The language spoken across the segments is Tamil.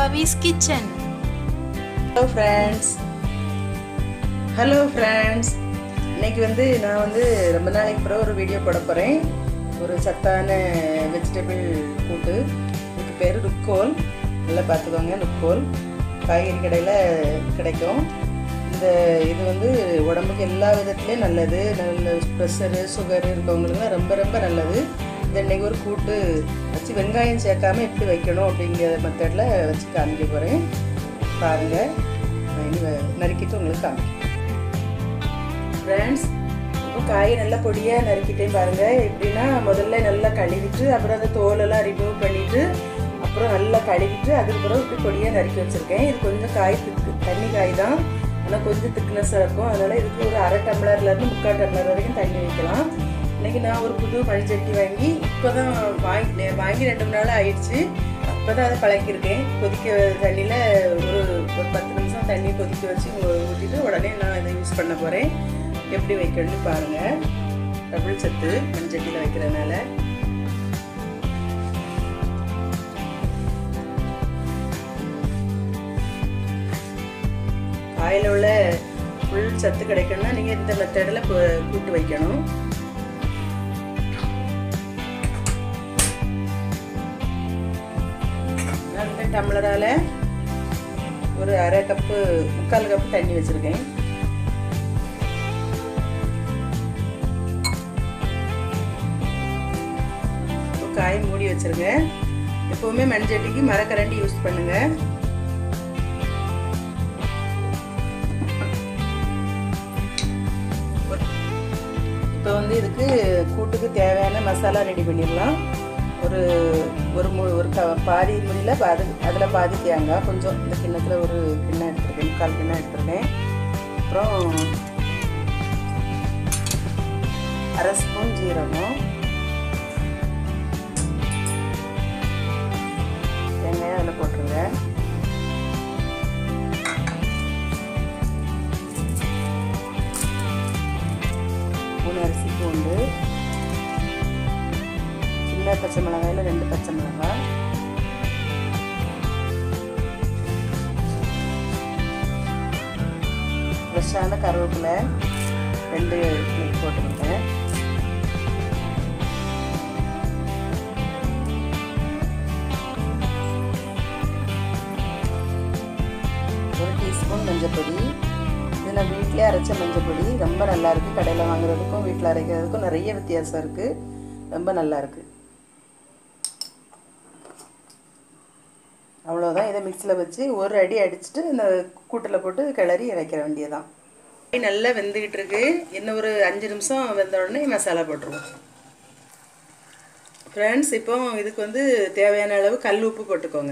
பவிஸ் kitchen hello friends hello friends இன்னைக்கு வந்து நான் வந்து ரொம்ப நாளைக்கு பிறகு ஒரு வீடியோ போட போகிறேன் ஒரு சத்தான வெஜிடபிள் கூட்டு இதுக்கு பேர் ருக்கோல் நல்லா பார்த்துக்கோங்க ருக்கோல் காய்கறி கடையில் கிடைக்கும் இந்த இது வந்து உடம்புக்கு எல்லா விதத்துலேயும் நல்லது நல்ல ப்ரெஷரு சுகர் இருக்கவங்களுக்குலாம் ரொம்ப ரொம்ப நல்லது இது இன்னைக்கு ஒரு கூட்டு வச்சு வெங்காயம் சேர்க்காம எப்படி வைக்கணும் அப்படிங்கிற மெத்தடில் வச்சு காமிக்க போகிறேன் பாருங்கள் நான் இனி வ- நறுக்கிட்டு உங்களுக்கு காமிக்கிறேன் ஃப்ரெண்ட்ஸ் இப்போ காயை நல்லா பொடியாக நறுக்கிட்டேன் பாருங்கள் எப்படின்னா முதல்ல நல்லா கழுவிட்டு அப்புறம் அந்த தோலெல்லாம் ரிமூவ் பண்ணிவிட்டு அப்புறம் நல்லா கழுவிட்டு அதுக்கப்புறம் இப்படி பொடியாக நறுக்கி வச்சுருக்கேன் இது கொஞ்சம் காய் திக்கு தண்ணி காய் தான் ஆனால் கொஞ்சம் திக்னஸாக இருக்கும் அதனால் இதுக்கு ஒரு அரை டம்ளர்லேருந்து முக்கால் டம்ளர் வரைக்கும் தண்ணி வைக்கலாம் இன்றைக்கி நான் ஒரு புது மண்சட்டி வாங்கி இப்போ தான் வாங்கி வாங்கி ரெண்டு மூணு நாள் ஆயிடுச்சு இப்போ தான் அதை பழக்கியிருக்கேன் கொதிக்க தண்ணியில் ஒரு ஒரு பத்து நிமிஷம் தண்ணி கொதிக்க வச்சு ஊற்றிட்டு உடனே நான் இதை யூஸ் பண்ண போகிறேன் எப்படி வைக்கணும்னு பாருங்கள் டபுள் சத்து மண்சட்டியில் வைக்கிறதுனால காயில் உள்ள ஃபுல் சத்து கிடைக்கணும்னா நீங்கள் இந்த மெத்தடில் கூட்டு வைக்கணும் நான் இந்த டம்ளரால் ஒரு அரை கப்பு முக்கால் கப்பு தண்ணி வச்சுருக்கேன் காய் மூடி வச்சிருங்க எப்பவுமே மண்சட்டிக்கு மரக்கரண்டி யூஸ் பண்ணுங்க இப்போ வந்து இதுக்கு கூட்டுக்கு தேவையான மசாலா ரெடி பண்ணிடலாம் ஒரு ஒரு மு ஒரு க பாதி முடியில் பாதி அதில் பாதி தேங்காய் கொஞ்சம் இந்த கிண்ணத்தில் ஒரு கிண்ணம் எடுத்துருக்கேன் முக்கால் கிண்ணம் எடுத்துருக்கேன் அப்புறம் அரை ஸ்பூன் ஜீரகம் வெங்காயம் அதில் போட்டுருங்க மூணு அரிசி பூண்டு சின்ன பச்சை மிளகாயில் ரெண்டு பச்சை மிளகாய் ஃப்ரெஷ்ஷான கருவேப்பிலை ரெண்டு கிளிக் போட்டுருக்கேன் ஒரு டீஸ்பூன் மஞ்சப்பொடி இது நான் வீட்டிலே அரைச்ச மஞ்சப்பொடி ரொம்ப நல்லா இருக்குது கடையில் வாங்குறதுக்கும் வீட்டில் அரைக்கிறதுக்கும் நிறைய வித்தியாசம் இருக்குது ரொம்ப நல்லா இருக்குது அவ்வளோதான் இதை மிக்சியில் வச்சு ஒரு அடி அடிச்சுட்டு இந்த கூட்டில் போட்டு கிளறி இறக்கிற வேண்டியதான் நல்லா வெந்துக்கிட்டு இருக்கு இன்னும் ஒரு அஞ்சு நிமிஷம் வெந்த உடனே மசாலா போட்டுருவோம் ஃப்ரெண்ட்ஸ் இப்போ இதுக்கு வந்து தேவையான அளவு கல் உப்பு போட்டுக்கோங்க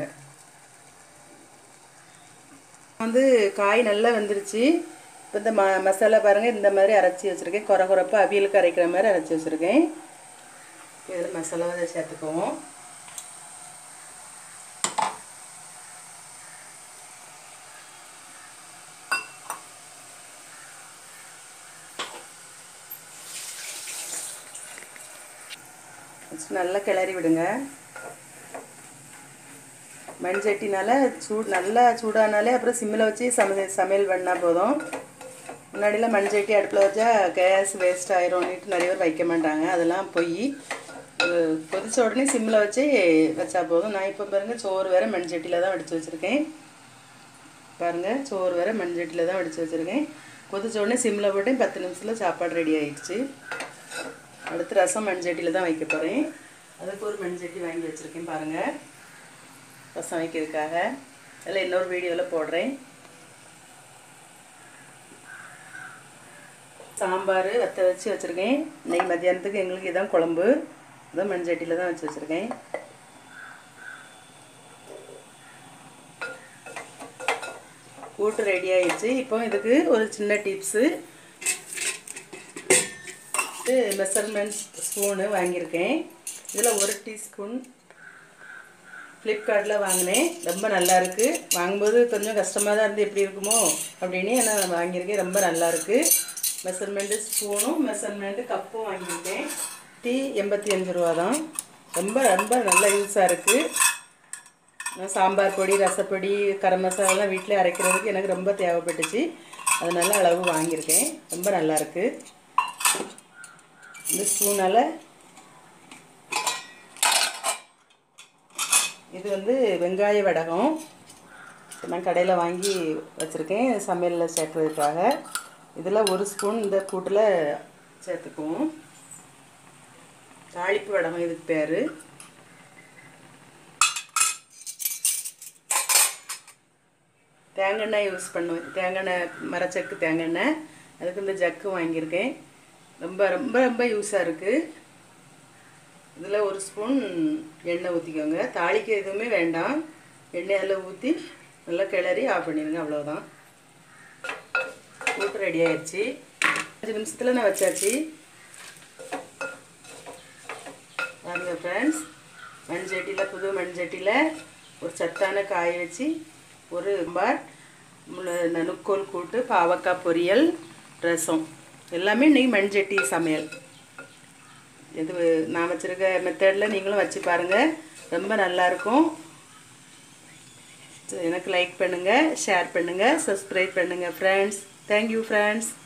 வந்து காய் நல்லா வெந்துருச்சு இப்போ இந்த ம மசாலா பாருங்கள் இந்த மாதிரி அரைச்சி வச்சுருக்கேன் குறை குறைப்பாக அவியலுக்கு அரைக்கிற மாதிரி அரைச்சி வச்சுருக்கேன் இதில் மசாலாவை சேர்த்துக்குவோம் வச்சு நல்லா கிளறி விடுங்க மண் சட்டினால சூடு நல்லா சூடானாலே அப்புறம் சிம்மில் வச்சு சம சமையல் பண்ணால் போதும் முன்னாடிலாம் மண் சட்டி அடுப்பில் வச்சா கேஸ் வேஸ்ட் ஆயிரும்னுட்டு நிறைய பேர் வைக்க மாட்டாங்க அதெல்லாம் போய் கொதிச்ச உடனே சிம்மில் வச்சு வச்சா போதும் நான் இப்போ பாருங்கள் சோறு வேறு மண் சட்டியில் தான் வடித்து வச்சுருக்கேன் பாருங்கள் சோறு வேறு மண் சட்டியில் தான் வடித்து வச்சுருக்கேன் கொதிச்ச உடனே சிம்மில் போட்டேன் பத்து நிமிஷத்தில் சாப்பாடு ரெடி ஆயிடுச்சு அடுத்து ரசம் மண் சட்டியில் தான் வைக்க போகிறேன் அதுக்கு ஒரு மண் சட்டி வாங்கி வச்சுருக்கேன் பாருங்கள் ரசம் வைக்கிறதுக்காக அதில் இன்னொரு வீடியோவில் போடுறேன் சாம்பார் வத்த வச்சு வச்சுருக்கேன் இன்னைக்கு மத்தியானத்துக்கு எங்களுக்கு இதான் குழம்பு இதான் மண் சட்டியில் தான் வச்சு வச்சுருக்கேன் கூட்டு ரெடி ஆயிடுச்சு இப்போ இதுக்கு ஒரு சின்ன டிப்ஸு மெஷர்மெண்ட் ஸ்பூனு வாங்கியிருக்கேன் இதில் ஒரு டீஸ்பூன் ஃப்ளிப்கார்ட்டில் வாங்கினேன் ரொம்ப நல்லா இருக்குது வாங்கும்போது கொஞ்சம் கஷ்டமாக தான் இருந்து எப்படி இருக்குமோ அப்படின்னு நான் வாங்கியிருக்கேன் ரொம்ப நல்லா இருக்குது மெஷர்மெண்ட்டு ஸ்பூனும் மெஷர்மெண்ட்டு கப்பும் வாங்கியிருக்கேன் டீ எண்பத்தி அஞ்சு ரூபா தான் ரொம்ப ரொம்ப நல்ல யூஸாக இருக்குது நான் சாம்பார் பொடி ரசப்பொடி கரம் மசாலாலாம் வீட்டில் அரைக்கிறதுக்கு எனக்கு ரொம்ப தேவைப்பட்டுச்சு அதனால அளவு வாங்கியிருக்கேன் ரொம்ப நல்லா இருக்கு இந்த ஸ்பூனால் இது வந்து வெங்காய வடகம் நான் கடையில் வாங்கி வச்சுருக்கேன் சமையலில் சேர்க்குறதுக்காக இதில் ஒரு ஸ்பூன் இந்த கூட்டில் சேர்த்துக்குவோம் தாளிப்பு வடகம் இதுக்கு பேர் தேங்காய் யூஸ் பண்ணுவேன் தேங்காய் மரச்சக்கு தேங்காய் அதுக்கு இந்த ஜக்கு வாங்கியிருக்கேன் ரொம்ப ரொம்ப ரொம்ப யூஸாக இருக்குது இதில் ஒரு ஸ்பூன் எண்ணெய் ஊற்றிக்கோங்க தாளிக்க எதுவுமே வேண்டாம் எண்ணெய் அதில் ஊற்றி நல்லா கிளறி ஆஃப் பண்ணிடுங்க அவ்வளோதான் கூட்டு ரெடி ஆயிடுச்சு அஞ்சு நிமிஷத்தில் நான் வச்சாச்சு பாருங்க ஃப்ரெண்ட்ஸ் மண்சட்டியில் புது மண்சட்டியில் ஒரு சத்தான காய வச்சு ஒரு பார் நுக்கோல் கூட்டு பாவக்காய் பொரியல் ரசம் எல்லாமே இன்றைக்கி மண்சட்டி சமையல் இது நான் வச்சுருக்க மெத்தடில் நீங்களும் வச்சு பாருங்கள் ரொம்ப நல்லாயிருக்கும் எனக்கு லைக் பண்ணுங்கள் ஷேர் பண்ணுங்கள் சப்ஸ்கிரைப் பண்ணுங்கள் ஃப்ரெண்ட்ஸ் தேங்க்யூ ஃப்ரெண்ட்ஸ்